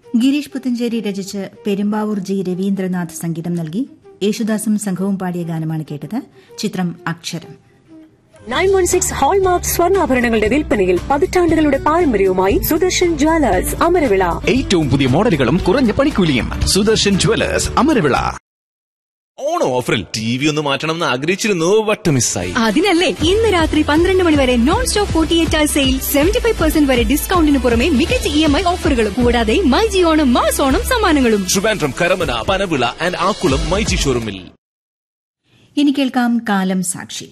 ഗിരീഷ് പുത്തഞ്ചേരി രചിച്ച് പെരുമ്പാവൂർ ജി രവീന്ദ്രനാഥ് സംഗീതം നൽകി യേശുദാസും സംഘവും പാടിയ ഗാനമാണ് കേട്ടത് ചിത്രം Aksharam nine one six hallmark സ്വർണ്ണാഭരണങ്ങളുടെ വിൽപ്പനയിൽ പതിറ്റാണ്ടുകളുടെ പാരമ്പര്യവുമായി സുദർശൻ ജ്വല്ലേഴ്സ് അമരവിള ഏറ്റവും പുതിയ മോഡലുകളും കുറഞ്ഞ പണിക്കൂലിയും സുദർശൻ ജുവലേഴ്സ് അമരവിള ഓണം ഓഫറിൽ ടി വി ഒന്ന് മാറ്റണം എന്ന് ആഗ്രഹിച്ചിരുന്നു ബട്ട് മിസ്സായി അതിനല്ലേ ഇന്ന് രാത്രി പന്ത്രണ്ട് മണി വരെ non stop forty eight sale seventy five percent വരെ ഡിസ്കൗണ്ടിന് പുറമെ മികച്ച ഇ എം ഐ ഓഫറുകളും കൂടാതെ myG Onam mass Onam സമ്മാനങ്ങളും ട്രിവാൻഡ്രം കരമന പനവിള ആൻഡ് ആക്കുളം മൈജി ഷോറൂമിൽ ഇനി കേൾക്കാം കാലം സാക്ഷി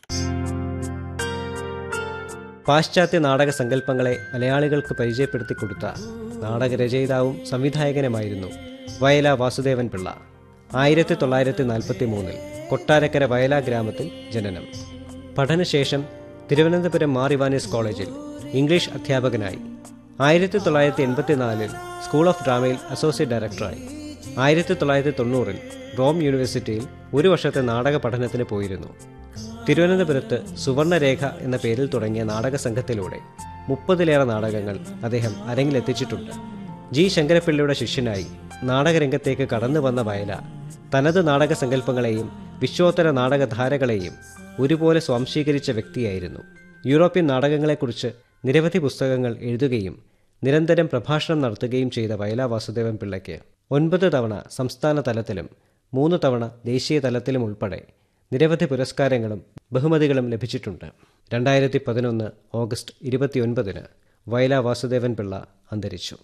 പാശ്ചാത്യ നാടക സങ്കല്പങ്ങളെ മലയാളികൾക്ക് പരിചയപ്പെടുത്തി കൊടുത്ത നാടകരചയിതാവും സംവിധായകനുമായിരുന്നു വയല വാസുദേവൻ പിള്ള ആയിരത്തി തൊള്ളായിരത്തി നാൽപ്പത്തി മൂന്നിൽ കൊട്ടാരക്കര വയല ഗ്രാമത്തിൽ ജനനം പഠനശേഷം തിരുവനന്തപുരം മാർ ഇവാനിസ് കോളേജിൽ ഇംഗ്ലീഷ് അധ്യാപകനായി ആയിരത്തി തൊള്ളായിരത്തി എൺപത്തിനാലിൽ സ്കൂൾ ഓഫ് ഡ്രാമയിൽ അസോസിയേറ്റ് ഡയറക്ടറായി ആയിരത്തി തൊള്ളായിരത്തി തൊണ്ണൂറിൽ റോം യൂണിവേഴ്സിറ്റിയിൽ ഒരു വർഷത്തെ നാടക പഠനത്തിന് പോയിരുന്നു തിരുവനന്തപുരത്ത് സുവർണരേഖ എന്ന പേരിൽ തുടങ്ങിയ നാടക സംഘത്തിലൂടെ മുപ്പതിലേറെ നാടകങ്ങൾ അദ്ദേഹം അരങ്ങിലെത്തിച്ചിട്ടുണ്ട് ജി ശങ്കരപ്പിള്ളയുടെ ശിഷ്യനായി നാടകരംഗത്തേക്ക് കടന്നു വന്ന വയല തനത് നാടക സങ്കല്പങ്ങളെയും വിശ്വോത്തര നാടകധാരകളെയും ഒരുപോലെ സ്വാംശീകരിച്ച വ്യക്തിയായിരുന്നു യൂറോപ്യൻ നാടകങ്ങളെക്കുറിച്ച് നിരവധി പുസ്തകങ്ങൾ എഴുതുകയും നിരന്തരം പ്രഭാഷണം നടത്തുകയും ചെയ്ത വയല വാസുദേവൻ പിള്ളയ്ക്ക് ഒൻപത് തവണ സംസ്ഥാന തലത്തിലും മൂന്ന് തവണ ദേശീയ തലത്തിലും ഉൾപ്പെടെ നിരവധി പുരസ്കാരങ്ങളും ബഹുമതികളും ലഭിച്ചിട്ടുണ്ട് രണ്ടായിരത്തി പതിനൊന്ന് ഓഗസ്റ്റ് ഇരുപത്തിയൊൻപതിന് വയല വാസുദേവൻ പിള്ള അന്തരിച്ചു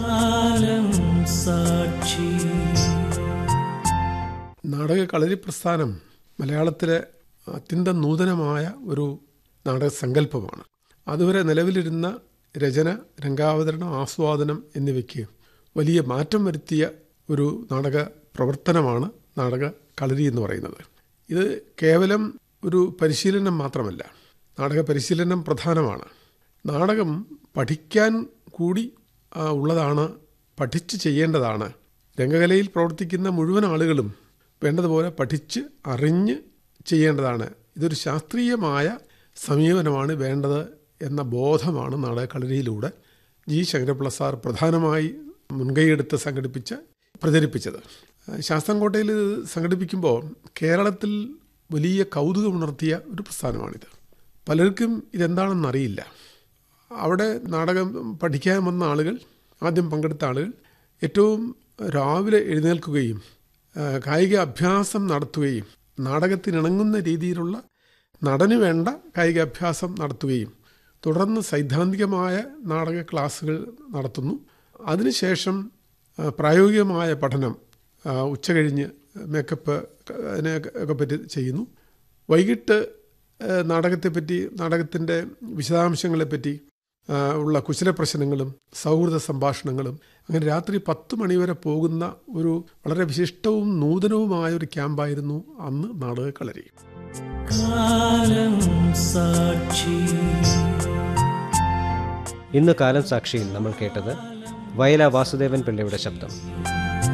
നാടക കളരി പ്രസ്ഥാനം മലയാളത്തിലെ അത്യന്തം നൂതനമായ ഒരു നാടക സങ്കല്പമാണ് അതുവരെ നിലവിലിരുന്ന രചന രംഗാവതരണം ആസ്വാദനം എന്നിവയ്ക്ക് വലിയ മാറ്റം വരുത്തിയ ഒരു നാടക പ്രവർത്തനമാണ് നാടക കളരി എന്ന് പറയുന്നത് ഇത് കേവലം ഒരു പരിശീലനം മാത്രമല്ല നാടക പരിശീലനം പ്രധാനമാണ് നാടകം പഠിക്കാൻ കൂടി ആ, ഉള്ളതാണ് പഠിച്ച് ചെയ്യേണ്ടതാണ് രംഗകലയിൽ പ്രവർത്തിക്കുന്ന മുഴുവൻ ആളുകളും വേണ്ടതുപോലെ പഠിച്ച് അറിഞ്ഞ് ചെയ്യേണ്ടതാണ് ഇതൊരു ശാസ്ത്രീയമായ സമീപനമാണ് വേണ്ടത് എന്ന ബോധമാണ് നാടകക്കളരിയിലൂടെ ജി ശങ്കരപിള്ള സാർ പ്രധാനമായി മുൻകൈയെടുത്ത് സംഘടിപ്പിച്ച് പ്രചരിപ്പിച്ചത് ശാസ്താംകോട്ടയിൽ ഇത് സംഘടിപ്പിക്കുമ്പോൾ കേരളത്തിൽ വലിയ കൗതുകമുണർത്തിയ ഒരു പ്രസ്ഥാനമാണിത് പലർക്കും ഇതെന്താണെന്നറിയില്ല അവിടെ നാടകം പഠിക്കാൻ വന്ന ആളുകൾ ആദ്യം പങ്കെടുത്ത ആളുകൾ ഏറ്റവും രാവിലെ എഴുന്നേൽക്കുകയും ആ, കായിക അഭ്യാസം നടത്തുകയും നാടകത്തിനിണങ്ങുന്ന രീതിയിലുള്ള നടന് വേണ്ട കായിക അഭ്യാസം നടത്തുകയും തുടർന്ന് സൈദ്ധാന്തികമായ നാടക ക്ലാസ്സുകൾ നടത്തുന്നു അതിനുശേഷം ആ, പ്രായോഗികമായ പഠനം ആ, ഉച്ച കഴിഞ്ഞ് മേക്കപ്പ് അതിനെ ഒക്കെ പറ്റി ചെയ്യുന്നു വൈകിട്ട് ആ, നാടകത്തെപ്പറ്റി നാടകത്തിൻ്റെ വിശദാംശങ്ങളെപ്പറ്റി ആ, ഉള്ള കുശല പ്രശ്നങ്ങളും സൗഹൃദ സംഭാഷണങ്ങളും അങ്ങനെ രാത്രി പത്ത് മണിവരെ പോകുന്ന ഒരു വളരെ വിശിഷ്ടവും നൂതനവുമായ ഒരു ക്യാമ്പായിരുന്നു അന്ന് നാടക കളരി ഇന്ന് കാലം സാക്ഷിയിൽ നമ്മൾ കേട്ടത് വയല വാസുദേവൻ പിള്ളയുടെ ശബ്ദം